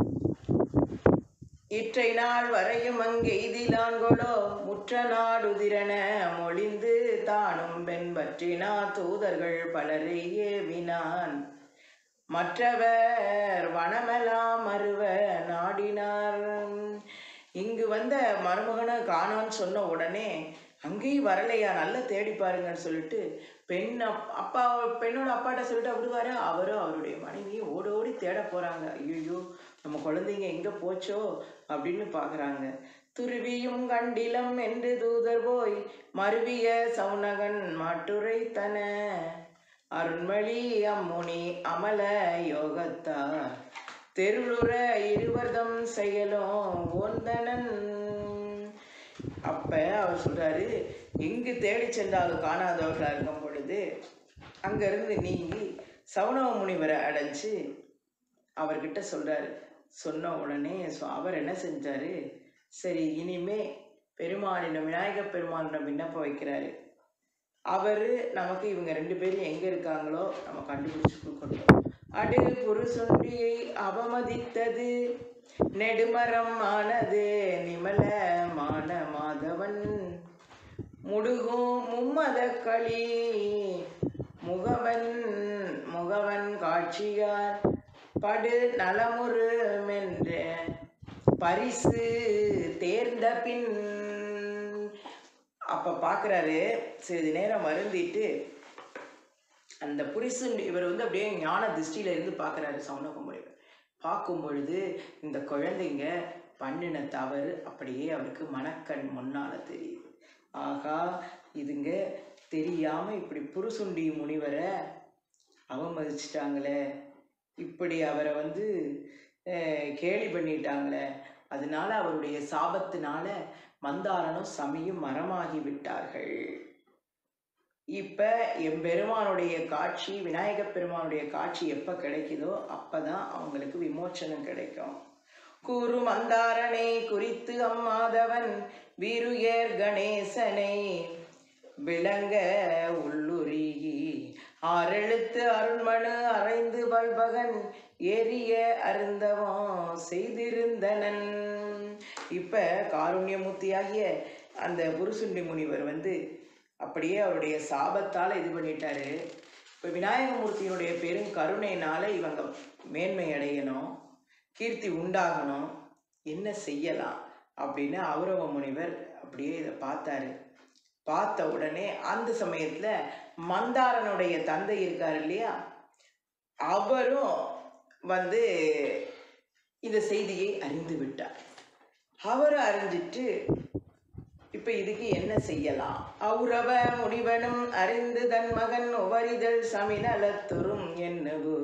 இற்றை நாள் வரையும் அங்கெய்திலான்கொலோ முற்ற நாடுதிரன மொழிந்து தானும் பெண் பற்றினா தூதர்கள் பலரை ஏவினான் மற்றவர் வனமெல்லாம் மறுவ நாடினார் இங்கு வந்த மருமகனை காணோன்னு சொன்ன உடனே அங்கேயும் வரலையா நல்லா தேடி பாருங்கன்னு சொல்லிட்டு பெண் அப்- அப்பா பெண்ணோட அப்பாட்ட சொல்லிட்டு விடுவாரு அவரும் அவருடைய மனைவியும் ஓடி ஓடி தேட போறாங்க ஐயோ நம்ம குழந்தைங்க எங்க போச்சோ அப்படின்னு பாக்குறாங்க துருவியும் கண்டிலம் என்று தூதர் போய் மருவிய சவுனகன் மாட்டுரைத்தன அருண்மொழி அம்முனி அமல யோகத்தார் தெருளுற இருவர்தம் செயலும் ஓந்தனன் அப்ப அவர் சொல்றாரு எங்கு தேடி சென்றாலும் காணாதவர்களா இருக்கும் பொழுது அங்கிருந்து நீங்கி சவுனவ முனிவரை அடைஞ்சு அவர்கிட்ட சொல்றாரு சொன்ன உடனே சு- அவர் என்ன செஞ்சாரு சரி இனிமே பெருமானிடம் விநாயகப் பெருமானிடம் விண்ணப்பம் வைக்கிறாரு அவரு நமக்கு இவங்க ரெண்டு பேரும் எங்க இருக்காங்களோ நம்ம கண்டுபிடிச்சு கொடுக்கணும் அடு புருஷொண்டியை அவமதித்தது நெடுமரம் ஆனது நிமல மான மாதவன் முடுகும் மும்மத களி முகவன் முகவன் காட்சியார் படு நலமுறு மென்ற பரிசு தேர்ந்த பின் அப்ப பாக்குறாரு சிறிது நேரம் வருந்திட்டு அந்த புரிசு இவர் வந்து அப்படியே ஞான திருஷ்டியில இருந்து பார்க்குறாரு சவுனகுமுறைவர் பார்க்கும் பொழுது இந்த குழந்தைங்க பண்ணின தவறு அப்படியே அவருக்கு மனக்கண் முன்னால தெரியுது ஆகா இதுங்க தெரியாம இப்படி புருசுண்டி முனிவரை அவமதிச்சிட்டாங்களே இப்படி அவரை வந்து அஹ், கேலி பண்ணிட்டாங்களே அதனால அவருடைய சாபத்தினால மந்தாரனும் சமியும் மரமாகி விட்டார்கள் இப்ப எம்பெருமானுடைய காட்சி விநாயகப் பெருமானுடைய காட்சி எப்ப கிடைக்குதோ அப்பதான் அவங்களுக்கு விமோச்சனம் கிடைக்கும் கூறு மந்தாரனை குறித்து அம்மாதவன் வீருயர் கணேசனை விளங்க உள்ளுருகி ஆறெழுத்து அருள்மனு அரைந்து பல்பகன் ஏறிய அருந்தவம் செய்திருந்தனன் இப்ப காருண்யமூர்த்தியாகிய அந்த புருசுண்டி முனிவர் வந்து அப்படியே அவருடைய சாபத்தால இது பண்ணிட்டாரு இப்ப விநாயகமூர்த்தியினுடைய பெரும் கருணையினால இவங்க மேன்மை அடையணும் கீர்த்தி உண்டாகணும் என்ன செய்யலாம் அப்படின்னு அவுரவ முனிவர் அப்படியே இதை பார்த்தாரு பார்த்த உடனே அந்த சமயத்துல மந்தாரனுடைய தந்தை இருக்காரு இல்லையா அவரும் வந்து இந்த செய்தியை அறிந்து விட்டார் அவர் அறிஞ்சிட்டு இப்ப இதுக்கு என்ன செய்யலாம் அவுரவ முனிவனும் அறிந்து தன் மகன் உவரிதழ் சமிநலத்துறும் என்னவோ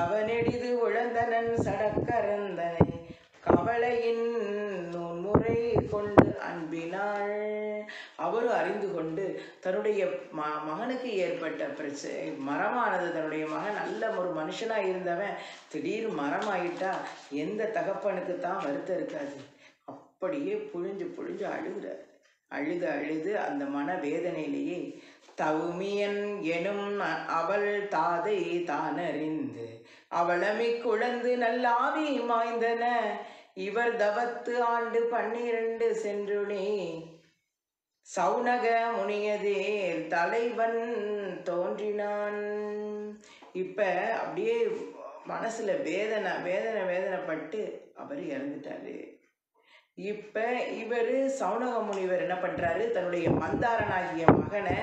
கவனெடிது உழந்தனன் சடக்கரந்தனை கவலையின் நூன்முறை கொண்டு அன்பினாள் அவரும் அறிந்து கொண்டு தன்னுடைய ம மகனுக்கு ஏற்பட்ட பிரச்சனை மரமானது தன்னுடைய மகன் நல்ல ஒரு மனுஷனா இருந்தவன் திடீர் மரமாயிட்டா எந்த தகப்பனுக்கு தான் வருத்தம் இருக்காது அப்படியே புழிஞ்சு புழிஞ்சு அழுகிறார் அழுது அழுது அந்த மன வேதனையிலேயே தவுமியன் எனும் அ- அவள் தாதை தானறிந்து அவளமி குழந்து நல்லாவி மாய்ந்தன இவர் தவத்து ஆண்டு பன்னிரண்டு சென்றுனே சௌனக முனியதேர் தலைவன் தோன்றினான் இப்ப அப்படியே மனசுல வேதனை வேதனை வேதனைப்பட்டு அவர் இறந்துட்டாரு இப்ப இவரு சௌனக முனிவர் என்ன பண்றாரு தன்னுடைய மந்தாரனாகிய மகனை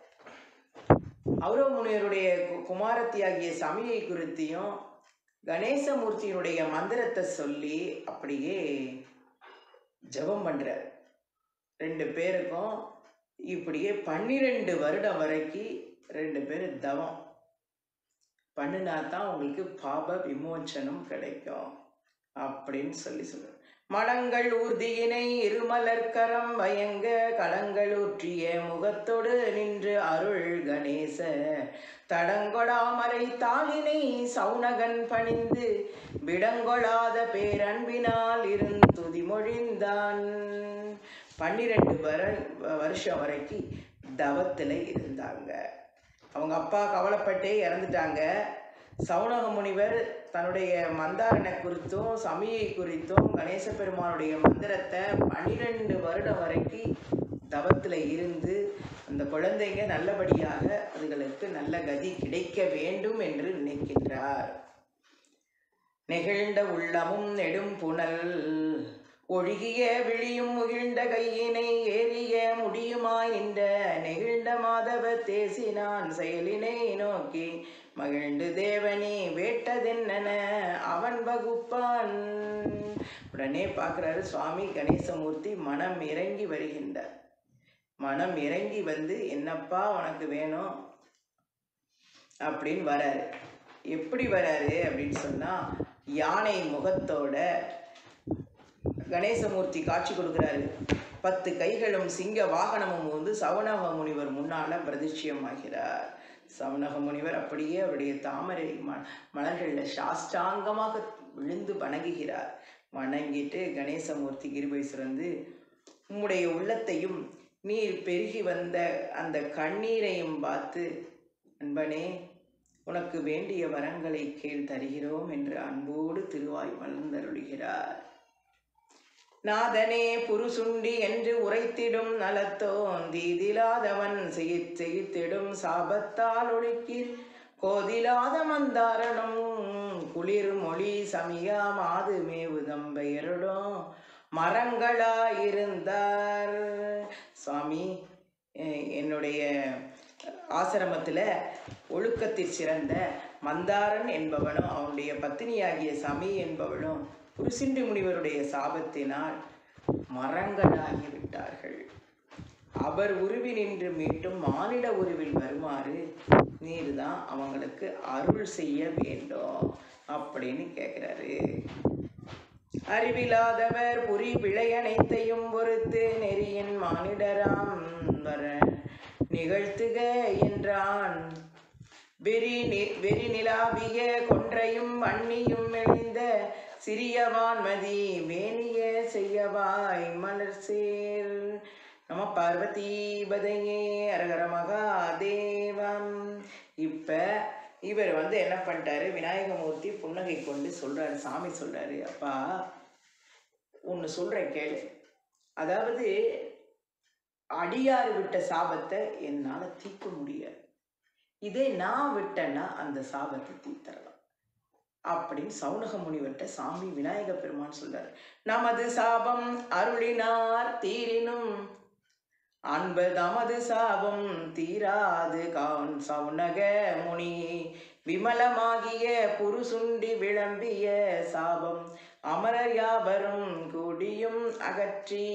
ஔரவ முனிவருடைய கு- குமாரத்தியாகிய சமியை குறித்தியும் கணேசமூர்த்தியினுடைய மந்திரத்தை சொல்லி அப்படியே ஜெபம் பண்றார் ரெண்டு பேருக்கும் இப்படியே பன்னிரெண்டு வருடம் வரைக்கும் ரெண்டு பேரும் தவம் பண்ணினா தான் உங்களுக்கு பாப விமோச்சனம் கிடைக்கும் அப்படின்னு சொல்லி சொல்ற மடங்கள் ஊர்தியினை இருமலர்க்கரம் வயங்க களங்கள் ஊற்றிய முகத்தொடு நின்று அருள் கணேச தடங்கொடாமரை தாளினை சவுனகன் பணிந்து விடங்கொளாத பேரன்பினால் இருந்துதி மொழிந்தான் பன்னிரெண்டு வர வருஷம் வரைக்கும் தவத்தில் இருந்தாங்க அவங்க அப்பா கவலைப்பட்டே இறந்துட்டாங்க சவுனக முனிவர் தன்னுடைய மந்தாரனை குறித்தும் சமியை குறித்தும் கணேச பெருமானுடைய மந்திரத்தை பன்னிரெண்டு வருடம் வரைக்கும் தவத்தில் இருந்து அந்த குழந்தைங்க நல்லபடியாக அதுகளுக்கு நல்ல கதி கிடைக்க வேண்டும் என்று நினைக்கின்றார் நெகிழ்ந்த உள்ளமும் நெடும் புனல் ஒழுகிய விழியும் முகிழ்ந்த கையினை ஏறிய முடியுமாய் நின்ற நெகிழ்ந்த மாதவ தேசினான் செயலினை நோக்கி மகிழ்ந்து தேவனே வேட்டதென்னன அவன் வகுப்பான் உடனே பார்க்குறாரு சுவாமி கணேசமூர்த்தி மனம் இறங்கி வருகின்றார் மனம் இறங்கி வந்து என்னப்பா உனக்கு வேணும் அப்படின்னு வராரு எப்படி வராரு அப்படின்னு சொன்னா யானை முகத்தோட கணேசமூர்த்தி காட்சி கொடுக்குறாரு பத்து கைகளும் சிங்க வாகனமும் வந்து சவணக முனிவர் முன்னால பிரதிஷ்யமாகிறார் சவணக முனிவர் அப்படியே அவருடைய தாமரை ம மலர்களில் சாஷ்டாங்கமாக விழுந்து வணங்குகிறார் வணங்கிட்டு கணேசமூர்த்தி கிருபேஸ்வரர் வந்து உம்முடைய உள்ளத்தையும் நீர் பெருகி வந்த அந்த கண்ணீரையும் பார்த்து அன்பனே உனக்கு வேண்டிய வரங்களை கேள் தருகிறோம் என்று அன்போடு திருவாய் மலர்ந்தருளுகிறார் நாதனே புருசுண்டி என்று உரைத்திடும் நலத்தோன் தீதிலாதவன் செய்ய செய்திடும் சாபத்தால் ஒழுக்கீர் கோதிலாத மந்தாரனும் குளிர் மொழி சமியா மாது மேவுதம் பெயருடும் மரங்களா இருந்தார் சுவாமி எ- என்னுடைய ஆசிரமத்தில் ஒழுக்கத்தில் சிறந்த மந்தாரன் என்பவனும் அவனுடைய பத்தினியாகிய சமி என்பவளும் புருசிண்டி முனிவருடைய சாபத்தினால் மரங்களாகி விட்டார்கள் அவர் உருவி நின்று மீட்டும் மானிட உருவில் வருமாறு நீர் தான் அவங்களுக்கு அருள் செய்ய வேண்டும் அப்படின்னு கேட்குறாரு அறிவிலாதவர் புரி பிழை அனைத்தையும் பொறுத்து நெறியின் மானிடராம் வர நிகழ்த்துக என்றான் வெறி நி வெறி நிலாவிய கொன்றையும் அண்ணியும் மெலிந்த சிறியவான்மதி வேணிய செய்யவாய் மலர் சேர் நம பார்வதீபதையே அரகர மகாதேவம் இப்ப இவர் வந்து என்ன பண்ணிட்டாரு விநாயகமூர்த்தி புன்னகை கொண்டு சொல்றாரு சாமி சொல்றாரு அப்பா ஒன்று சொல்றேன் கேளு அதாவது அடியார் விட்ட சாபத்தை என்னால் தீர்க்க முடியாது இதே நான் விட்டேன்னா அந்த சாபத்தை தீர்த்தரலாம் அப்படின்னு சௌனக முனிவர்கிட்ட சாமி விநாயக பெருமான் சொல்றாரு நமது சாபம் அருளினார் தீரினும் அன்பு தமது சாபம் தீராது கான் சவுனக முனி விமலமாகிய புருசுண்டி விளம்பிய சாபம் அமரர் யாவரும் கூடியும் அகற்றி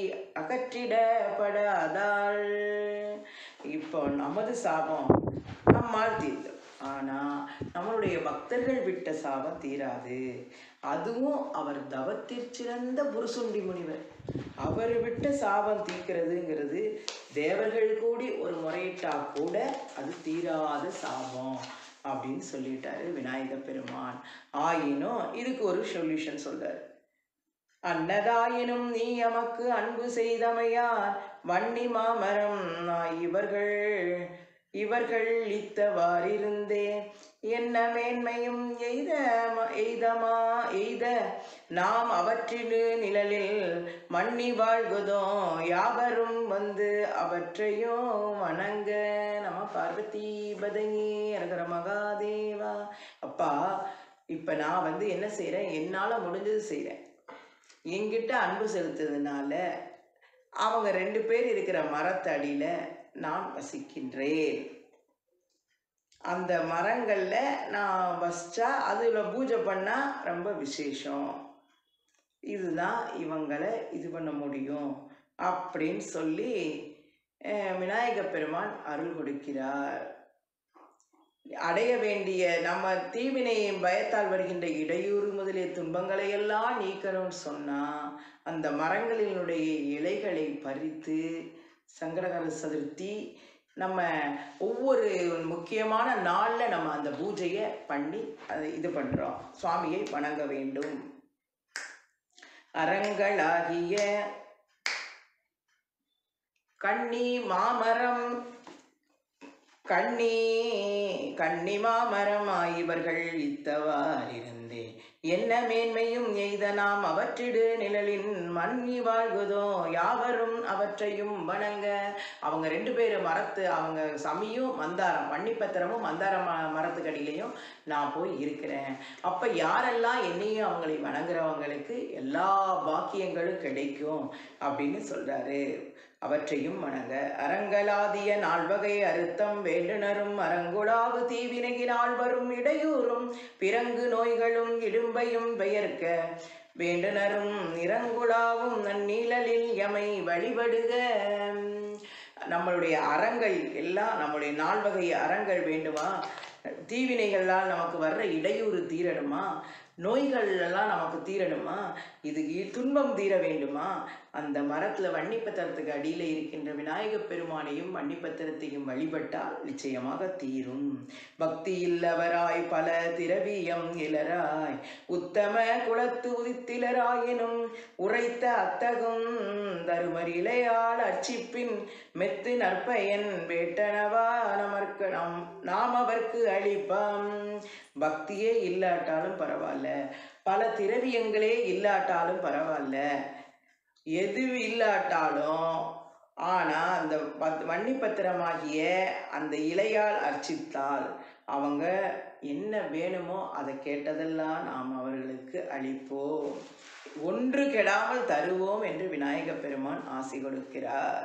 அகற்றிடப்படாதாள் இப்போ நமது சாபம் நம்மால் தீர்த்தம் ஆனா நம்மளுடைய பக்தர்கள் விட்ட சாபம் தீராது அதுவும் அவர் தவத்தில் சிறந்த புருசுண்டி முனிவர் அவர் விட்ட சாபம் தீர்க்கிறதுங்கிறது தேவர்கள் கூடி ஒரு முறையிட்டா கூட அது தீராத சாபம் அப்படின்னு சொல்லிட்டாரு விநாயக பெருமான் ஆயினும் இதுக்கு ஒரு சொல்யூஷன் சொல்றாரு அன்னதாயினும் நீ எமக்கு அன்பு செய்தமையார் வன்னி மாமரம் நான் இவர்கள் இவர்கள் இத்தவாறிருந்தே என்ன மேன்மையும் எய்த ம- எய்தமா எய்த நாம் அவற்றினு நிழலில் மன்னி வாழ்குதோ யாவரும் வந்து அவற்றையும் வணங்க நம பார்வதி பதங்கி அரகர மகாதேவா அப்பா இப்ப நான் வந்து என்ன செய்றேன் என்னால முடிஞ்சது செய்றேன் என்கிட்ட அன்பு செலுத்துறதுனால அவங்க ரெண்டு பேர் இருக்கிற மரத்தடியில நான் வசிக்கின்றேன் அந்த மரங்கள்ல நான் வசிச்சா அதுல பூஜை பண்ணா ரொம்ப விசேஷம் இதுதான் இவங்களை இது பண்ண முடியும் அப்படின்னு சொல்லி அஹ், விநாயக பெருமான் அருள் கொடுக்கிறார் அடைய வேண்டிய நம்ம தீவினையின் பயத்தால் வருகின்ற இடையூறு முதலிய துன்பங்களை எல்லாம் நீக்கணும்னு சொன்னா அந்த மரங்களினுடைய இலைகளை பறித்து சங்கடகர சதுர்த்தி நம்ம ஒவ்வொரு முக்கியமான நாள்ல நம்ம அந்த பூஜையை பண்ணி அதை இது பண்றோம் சுவாமியை வணங்க வேண்டும் அரங்களாகிய கன்னி மாமரம் கண்ணி கண்ணி மாமரமாய் இவர்கள் இத்தவாறிருந்தே என்ன மேன்மையும் எய்த நாம் அவற்றிடு நிழலின் மன்னி வாழ்குதோ யாவரும் அவற்றையும் வணங்க அவங்க ரெண்டு பேரும் மரத்து அவங்க சமியும் மந்தாரம் வன்னிப்பத்திரமும் மந்தார ம- மரத்துக்கடியிலையும் நான் போய் இருக்கிறேன் அப்ப யாரெல்லாம் என்னையும் அவங்களை வணங்குறவங்களுக்கு எல்லா பாக்கியங்களும் கிடைக்கும் அப்படின்னு சொல்றாரு அவற்றையும் வணங்க அரங்கலாதிய நால்வகை அறுத்தம் வேண்டுனரும் அரங்குடாவு தீவினையினால் வரும் இடையூறும் பிறங்கு நோய்களும் இடும்பையும் பெயர்க்க வேண்டுனரும் இறங்குடாவும் நன்னீழலில் எமை வழிபடுக நம்மளுடைய அறங்கள் எல்லாம் நம்மளுடைய நால்வகை அறங்கள் வேண்டுமா தீவினைகளால் நமக்கு வர்ற இடையூறு தீரணுமா நோய்கள் எல்லாம் நமக்கு தீரணுமா இது இ- துன்பம் தீர வேண்டுமா அந்த மரத்துல வன்னிப்பத்திரத்துக்கு அடியில இருக்கின்ற விநாயகப் பெருமானையும் வன்னிப்பத்திரத்தையும் வழிபட்டால் நிச்சயமாக தீரும் பக்தி இல்லவராய் பல திரவியம் இலராய் உத்தம குலத்து உதித்திலராயினும் உரைத்த அத்தகும் தருமரிலையால் அர்ச்சிப்பின் மெத்து நற்பயன் வேட்டனவா நமக்கு நாம் நாம் அவர்க்கு அளிப்பாம் பக்தியே இல்லாட்டாலும் பரவாயில்ல பல திரவியங்களே இல்லாட்டாலும் பரவாயில்ல எது இல்லாட்டாலும் ஆனா அந்த பத்- வன்னிப்பத்திரமாகிய அந்த இலையால் அர்ச்சித்தால் அவங்க என்ன வேணுமோ அதை கேட்டதெல்லாம் நாம் அவர்களுக்கு அளிப்போம் ஒன்று கெடாமல் தருவோம் என்று விநாயக பெருமான் ஆசி கொடுக்கிறார்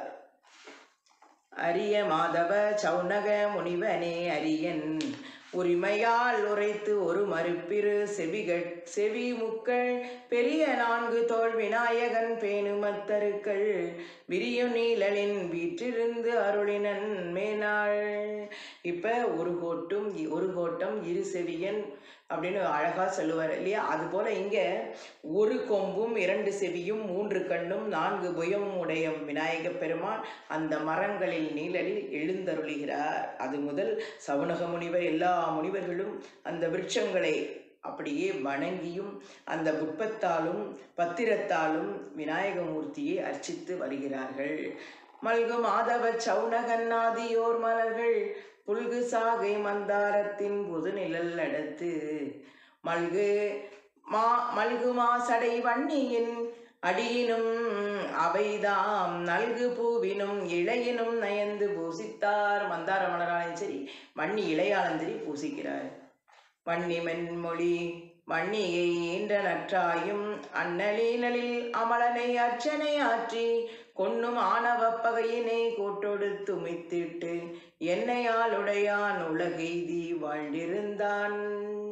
அரிய மாதவ சௌனக முனிவனே அரியன் உரிமையால் உரைத்து ஒரு மறுப்பிரு செவிகட் செவி முக்கள் பெரிய நான்கு தோல் விநாயகன் பேணுமத்தருக்கள் விரியு நீழலின் வீற்றிருந்து அருளினன் மேனாள் இப்ப ஒரு கோட்டும் இ- ஒரு கோட்டம் இரு செவியன் அப்படின்னு அழகா சொல்லுவார் இல்லையா அது போல இங்க ஒரு கொம்பும் இரண்டு செவியும் மூன்று கண்ணும் நான்கு புயமும் உடைய விநாயக பெருமான் அந்த மரங்களில் நீழலில் எழுந்தருளுகிறார் அது முதல் சவுனக முனிவர் எல்லா முனிவர்களும் அந்த விருட்சங்களை அப்படியே வணங்கியும் அந்த புட்பத்தாலும் பத்திரத்தாலும் விநாயகமூர்த்தியை அர்ச்சித்து வருகிறார்கள் மல்கு மாதவ சௌனகன் ஆதியோர் மலர்கள் புல்கு சாகை மந்தாரத்தின் புது நிழல் அடுத்து மல்கு மா மல்கு மாசடை வன்னியின் அடியினும் அவைதாம் நல்கு பூவினும் இளையினும் நயந்து பூசித்தார் மந்தார மலராலும் சரி வன்னி இளையாலும் சரி பூசிக்கிறார் வன்னி மென்மொழி வன்னியை ஈன்ற நற்றாயும் அன்னலீனலில் அமலனை அர்ச்சனை ஆற்றி கொன்னும் ஆணவ பகையினை கூட்டொடு துமித்திட்டு என்னையாளுடையான் உலகெய்தி வாழ்ந்திருந்தான்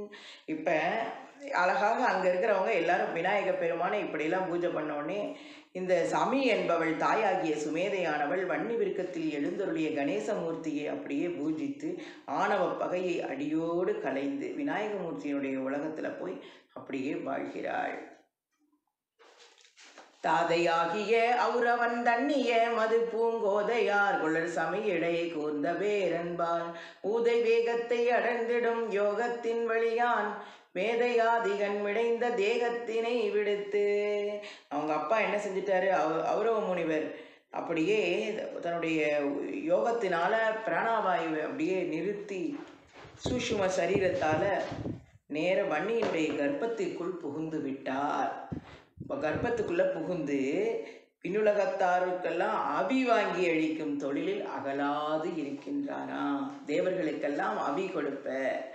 இப்ப அழகாக அங்க இருக்கிறவங்க எல்லாரும் விநாயக பெருமானை இப்படியெல்லாம் பூஜை பண்ண உடனே இந்த சமி என்பவள் தாயாகிய சுமேதையானவள் வன்னி விருக்கத்தில் எழுந்தருளிய கணேசமூர்த்தியை அப்படியே பூஜித்து ஆணவ பகையை அடியோடு கலைந்து விநாயகமூர்த்தியினுடைய உலகத்துல போய் அப்படியே வாழ்கிறாள் தாதையாகிய அவுரவன் தண்ணிய மது பூங்கோதையார் குழல் சமையடை கூர்ந்த பேரன்பான் ஊதை வேகத்தை அடைந்திடும் யோகத்தின் வழியான் மேதையாதிகன் விடைந்த தேகத்தினை விடுத்து அவங்க அப்பா என்ன செஞ்சிட்டாரு அவ அவுரவ முனிவர் அப்படியே தன்னுடைய யோகத்தினால பிராணாவாயுவை அப்படியே நிறுத்தி சூஷ்ம சரீரத்தால நேர வன்னியினுடைய கர்ப்பத்திற்குள் புகுந்து விட்டார் இப்போ கர்ப்பத்துக்குள்ள புகுந்து விண்ணுலகத்தாருக்கெல்லாம் அபி வாங்கி அழிக்கும் தொழிலில் அகலாது இருக்கின்றாராம் தேவர்களுக்கெல்லாம் அபி கொடுப்ப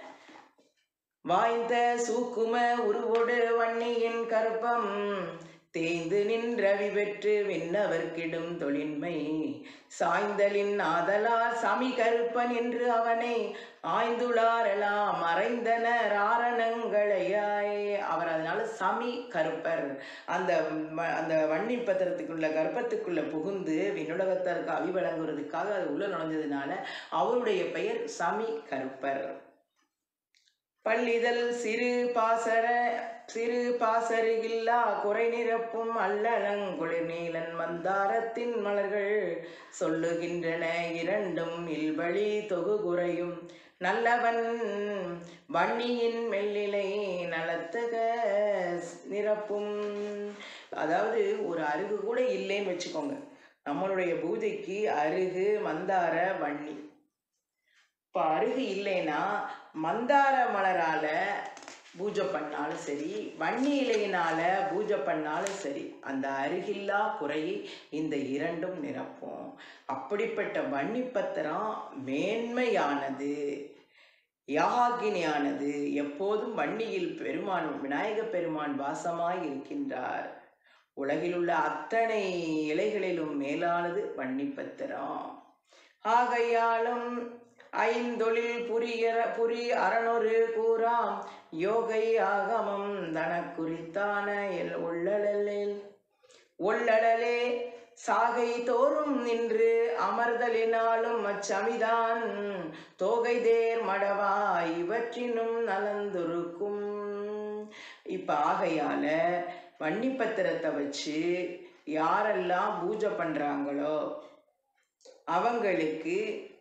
வாய்ந்த சூக்கும உருவோடு வன்னியின் கற்பம் தேய்ந்து நின்றவி பெற்று விண்ணவர்க்கிடும் தொழின்மை சாய்ந்தலின் ஆதலால் சமி கருப்பன் என்று அவனை ஆய்ந்துளாரெல்லாம் மறைந்தனர் ஆரணங்களையாய் அவர் அதனால சமி கருப்பர் அந்த ம- அந்த வன்னி பத்திரத்துக்குள்ள கர்ப்பத்துக்குள்ள புகுந்து விண்ணுலகத்திற்கு அவி வழங்குறதுக்காக அது உள்ள நுழைஞ்சதுனால அவருடைய பெயர் சமி கருப்பர் பள்ளிதழ் சிறு பாசர சிறு பாசருகில்லா குறை நிரப்பும் அல்லலங்குளிர் நீலன் மந்தாரத்தின் மலர்கள் சொல்லுகின்றன இரண்டும் இல்வழி தொகு குறையும் நல்லவன் வன்னியின் மெல்லிலை நலத்தக நிரப்பும் அதாவது ஒரு அருகு கூட இல்லைன்னு வச்சுக்கோங்க நம்மளுடைய பூஜைக்கு அருகு மந்தார வன்னி இப்போ அருகு இல்லைன்னா மந்தார மலரால பூஜை பண்ணாலும் சரி வன்னி இலையினால பூஜை பண்ணாலும் சரி அந்த அருகில்லா குறையை இந்த இரண்டும் நிரப்பும் அப்படிப்பட்ட வன்னி பத்திரம் மேன்மையானது யாகினியானது எப்போதும் வன்னியில் பெருமான் விநாயக பெருமான் வாசமாய் இருக்கின்றார் உலகிலுள்ள அத்தனை இலைகளிலும் மேலானது வன்னி பத்திரம் ஆகையாலும் ஐந்தொழில் புரியற புரி அறனொரு கூறாம் யோகை ஆகமம் தனக்குறித்தான எல் உள்ளடலில் உள்ளடலே சாகை தோறும் நின்று அமர்தலினாலும் அச்சமிதான் தோகை தேர் மடவா இவற்றினும் நலந்துருக்கும் இப்ப ஆகையால வன்னி பத்திரத்தை வச்சு யாரெல்லாம் பூஜை பண்றாங்களோ அவங்களுக்கு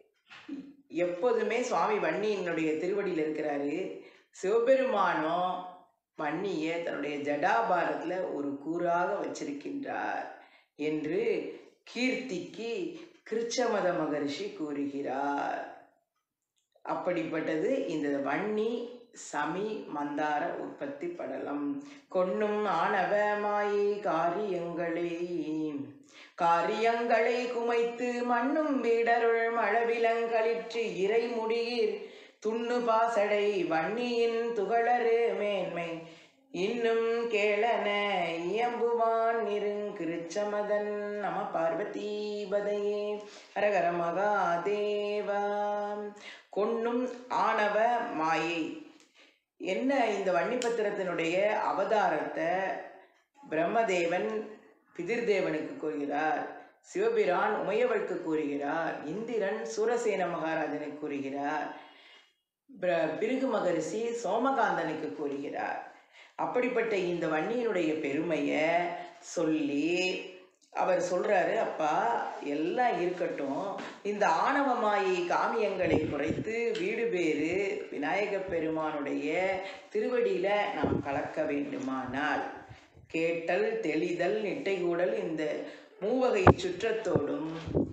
எப்போதுமே சுவாமி வன்னியினுடைய திருவடியில் இருக்கிறாரு சிவபெருமானும் வன்னியை தன்னுடைய ஜடாபாரத்தில் ஒரு கூறாக வச்சிருக்கின்றார் என்று கீர்த்திக்கு கிருச்சமத மகரிஷி கூறுகிறார் அப்படிப்பட்டது இந்த வன்னி சமி மந்தார உற்பத்தி படலம் கொன்னும் ஆணவ மாயை காரியங்களை காரியங்களை குமைத்து மண்ணும் வீடருள் மழவிலங்களிற்று இறை முடியீர் துண்ணு பாசடை வன்னியின் துகளறு மேன்மை இன்னும் கேளன இயம்புவான் இருங்கிருச்சமதன் நம பார்வதீபதையே ஹரஹர மகாதேவா கொன்னும் ஆணவ மாயை என்ன இந்த வன்னிபத்திரத்தினுடைய அவதாரத்தை பிரம்மதேவன் பிதிர்தேவனுக்கு கூறுகிறார் சிவபிரான் உமையவளுக்கு கூறுகிறார் இந்திரன் சூரசேன மகாராஜனுக்கு கூறுகிறார் பிர- பிருகு மகரிஷி சோமகாந்தனுக்கு கூறுகிறார் அப்படிப்பட்ட இந்த வன்னியினுடைய பெருமையை சொல்லி அவர் சொல்றாரு அப்பா எல்லாம் இருக்கட்டும் இந்த ஆணவ மாயை காமியங்களை குறைத்து வீடு பேறு விநாயக பெருமானுடைய திருவடியில நாம் கலக்க வேண்டுமானால் கேட்டல் தெளிதல் நிட்டைகூடல் இந்த மூவகை சுற்றத்தோடும்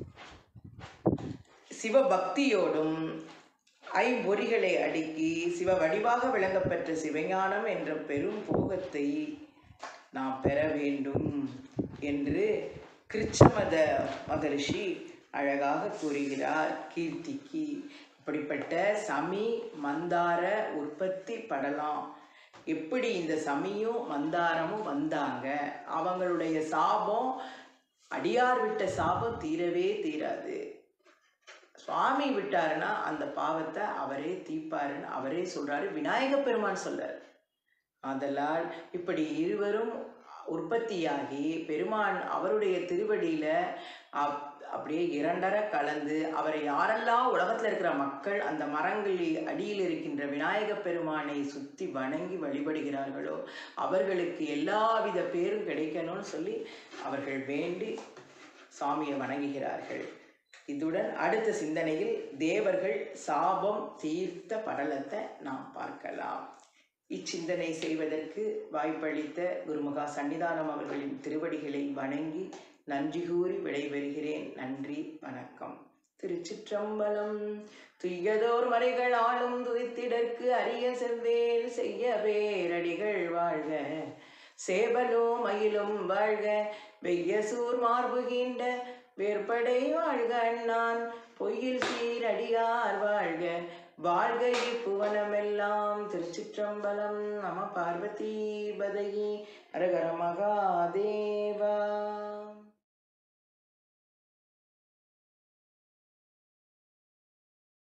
சிவபக்தியோடும் ஐம்பொறிகளை அடுக்கி சிவ வடிவாக விளங்கப்பெற்ற சிவஞானம் என்ற பெரும் போகத்தை நாம் பெற வேண்டும் என்று கிருச்சமத மகரிஷி அழகாக கூறுகிறார் கீர்த்திக்கு இப்படிப்பட்ட சமி மந்தார உற்பத்தி படலாம் எப்படி இந்த சமியும் மந்தாரமும் வந்தாங்க அவங்களுடைய சாபம் அடியார் விட்ட சாபம் தீரவே தீராது சுவாமி விட்டாருன்னா அந்த பாவத்தை அவரே தீப்பாருன்னு அவரே சொல்றாரு விநாயக பெருமான் சொல்றாரு ஆதலால் இப்படி இருவரும் உற்பத்தியாகி பெருமான் அவருடைய திருவடியில அப் அப்படியே இரண்டர கலந்து அவரை யாரெல்லாம் உலகத்தில் இருக்கிற மக்கள் அந்த மரங்களில் அடியில் இருக்கின்ற விநாயக பெருமானை சுற்றி வணங்கி வழிபடுகிறார்களோ அவர்களுக்கு எல்லாவித பேரும் கிடைக்கணும்னு சொல்லி அவர்கள் வேண்டி சாமியை வணங்குகிறார்கள் இதுடன் அடுத்த சிந்தனையில் தேவர்கள் சாபம் தீர்த்த படலத்தை நாம் பார்க்கலாம் இச்சிந்தனை செய்வதற்கு வாய்ப்பளித்த குருமுகா சன்னிதானம் அவர்களின் திருவடிகளை வணங்கி நன்றி கூறி விடைபெறுகிறேன் நன்றி வணக்கம் திருச்சிற்றம்பலம் துய்யதோர் மறைகள் ஆளும் துதித்திடற்கு அரிய செவ்வேல் செய்ய பேரடிகள் வாழ்க சேவலோ மயிலும் வாழ்க வெய்ய சூர் மார்புகின்ற வேற்படை வாழ்க அண்ணான் பொய்யில் சீரடியார் வாழ்க வாழ்க இப்புவனமெல்லாம் திருச்சிற்றம்பலம் நம பார்வதி பதகி அரகர மகாதேவா